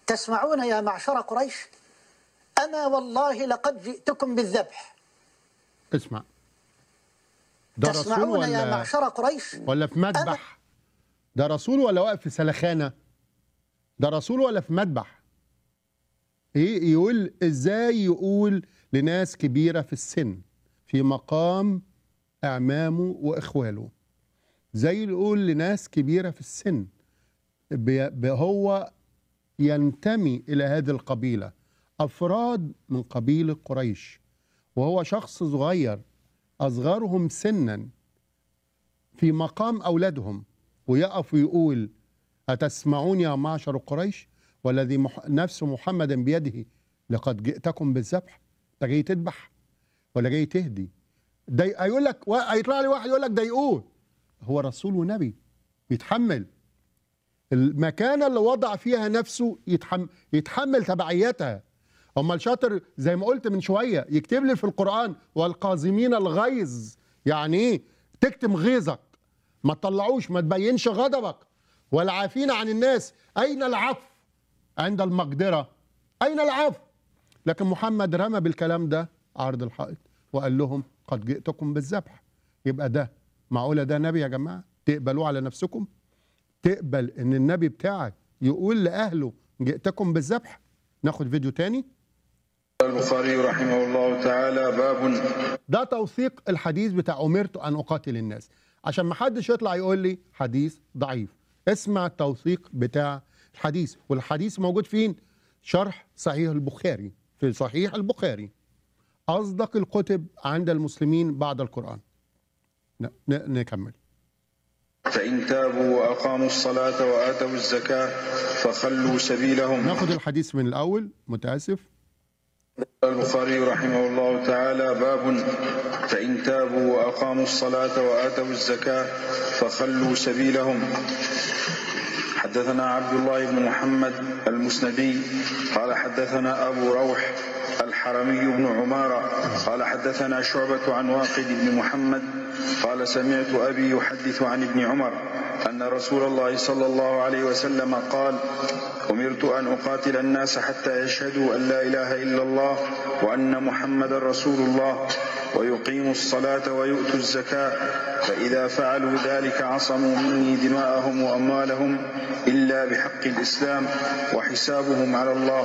تسمعون يا معشر قريش أما والله لقد جئتكم بالذبح اسمع ده رسول تسمعون يا ولا معشر قريش ولا في مذبح ده رسول ولا واقف في سلخانه ده رسول ولا في مذبح ايه يقول ازاي يقول لناس كبيره في السن في مقام اعمامه واخواله زي يقول لناس كبيره في السن بي- بي- هو ينتمي الى هذه القبيله افراد من قبيله قريش وهو شخص صغير اصغرهم سنا في مقام اولادهم ويقف ويقول أتسمعون يا معشر قريش والذي مح... نفس محمد بيده لقد جئتكم بالذبح انت جاي تذبح ولا جاي تهدي ده هيقول لك وا- هيطلع لي واحد يقول لك ده يقول هو رسول ونبي يتحمل المكانة اللي وضع فيها نفسه يتحمل, يتحمل تبعيتها امال شاطر زي ما قلت من شويه يكتب لي في القران والقازمين الغيظ يعني ايه تكتم غيظك ما تطلعوش ما تبينش غضبك والعافين عن الناس اين العفو عند المقدره اين العفو لكن محمد رمى بالكلام ده عرض الحائط وقال لهم قد جئتكم بالذبح يبقى ده معقوله ده نبي يا جماعه تقبلوه على نفسكم تقبل ان النبي بتاعك يقول لاهله جئتكم بالذبح ناخد فيديو تاني البخاري رحمه الله تعالى باب ده توثيق الحديث بتاع امرت ان اقاتل الناس عشان ما حدش يطلع يقول لي حديث ضعيف اسمع التوثيق بتاع الحديث والحديث موجود فين شرح صحيح البخاري في صحيح البخاري اصدق الكتب عند المسلمين بعد القران ن- ن- نكمل فإن تابوا وأقاموا الصلاة وآتوا الزكاة فخلوا سبيلهم ناخد الحديث من الاول متاسف البخاري رحمه الله تعالى باب فإن تابوا وأقاموا الصلاة وآتوا الزكاة فخلوا سبيلهم حدثنا عبد الله بن محمد المسندي قال حدثنا أبو روح الحرمي بن عمارة قال حدثنا شعبة عن واقد بن محمد قال سمعت أبي يحدث عن ابن عمر أن رسول الله صلى الله عليه وسلم قال أمرت أن أقاتل الناس حتى يشهدوا أن لا إله إلا الله وأن محمد رسول الله ويقيموا الصلاة ويؤتوا الزكاة فإذا فعلوا ذلك عصموا مني دماءهم وأموالهم إلا بحق الإسلام وحسابهم على الله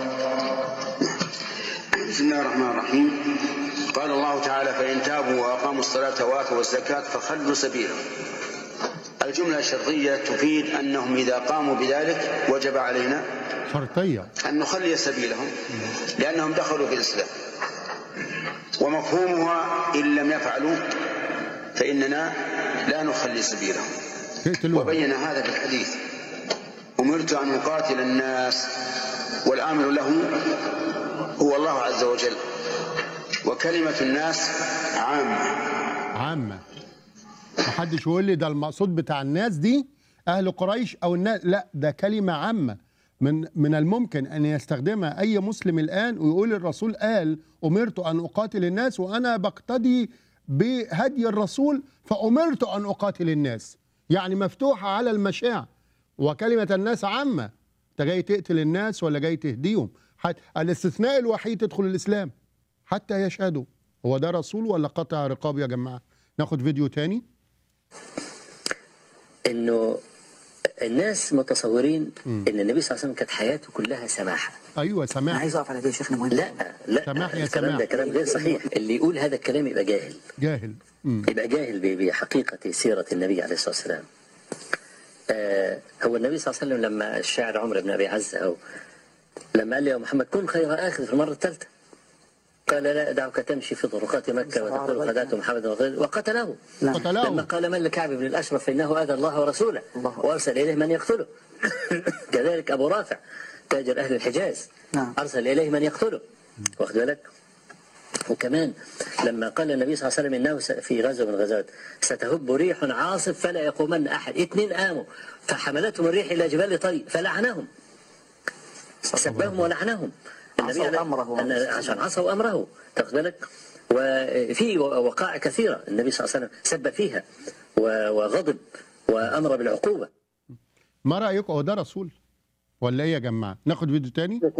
بسم الله الرحمن الرحيم قال الله تعالى فإن تابوا وأقاموا الصلاة وآتوا الزكاة فخلوا سبيلهم الجملة الشرطية تفيد أنهم إذا قاموا بذلك وجب علينا شرطيه أن نخلي سبيلهم لأنهم دخلوا في الإسلام ومفهومها إن لم يفعلوا فإننا لا نخلي سبيلهم تقتلوها وبين هذا في الحديث أمرت أن أقاتل الناس والآمر له هو الله عز وجل وكلمة الناس عامة عامة محدش يقول لي ده المقصود بتاع الناس دي أهل قريش أو الناس لا ده كلمة عامة من من الممكن أن يستخدمها أي مسلم الآن ويقول الرسول قال أمرت أن أقاتل الناس وأنا بقتدي بهدي الرسول فأمرت أن أقاتل الناس يعني مفتوحة على المشاع وكلمة الناس عامة أنت جاي تقتل الناس ولا جاي تهديهم حت- الاستثناء الوحيد تدخل الإسلام حتى يشهدوا هو ده رسول ولا قطع رقاب يا جماعة ناخد فيديو تاني انه الناس متصورين ان النبي صلى الله عليه وسلم كانت حياته كلها سماحه ايوه أنا سماح عايز أقف على ده يا شيخنا مهم لا لا سماح يا الكلام سماح. ده كلام غير صحيح اللي يقول هذا الكلام يبقى جاهل جاهل مم. يبقى جاهل ب- بحقيقه سيره النبي عليه الصلاه والسلام آه هو النبي صلى الله عليه وسلم لما الشاعر عمرو بن ابي عزه او لما قال له يا محمد كن خير اخذ في المره الثالثه قال لا ادعك تمشي في طرقات مكه وتقول خدعت محمد وغيره وقتله لما قتلاه قال من لكعب بن الاشرف فانه اذى الله ورسوله الله. وارسل اليه من يقتله كذلك ابو رافع تاجر اهل الحجاز نعم. ارسل اليه من يقتله واخد بالك وكمان لما قال النبي صلى الله عليه وسلم انه س- في غزوه من الغزوات ستهب ريح عاصف فلا يقومن احد اثنين قاموا فحملتهم الريح الى جبال طي فلعنهم سبهم ولعنهم عصوا عليه- أمره. أن- عشان عصوا امره تاخد بالك وفي وقائع كثيره النبي صلى الله عليه وسلم سب فيها و- وغضب وامر بالعقوبه ما رايكم هو ده رسول ولا ايه يا جماعه ناخد فيديو تاني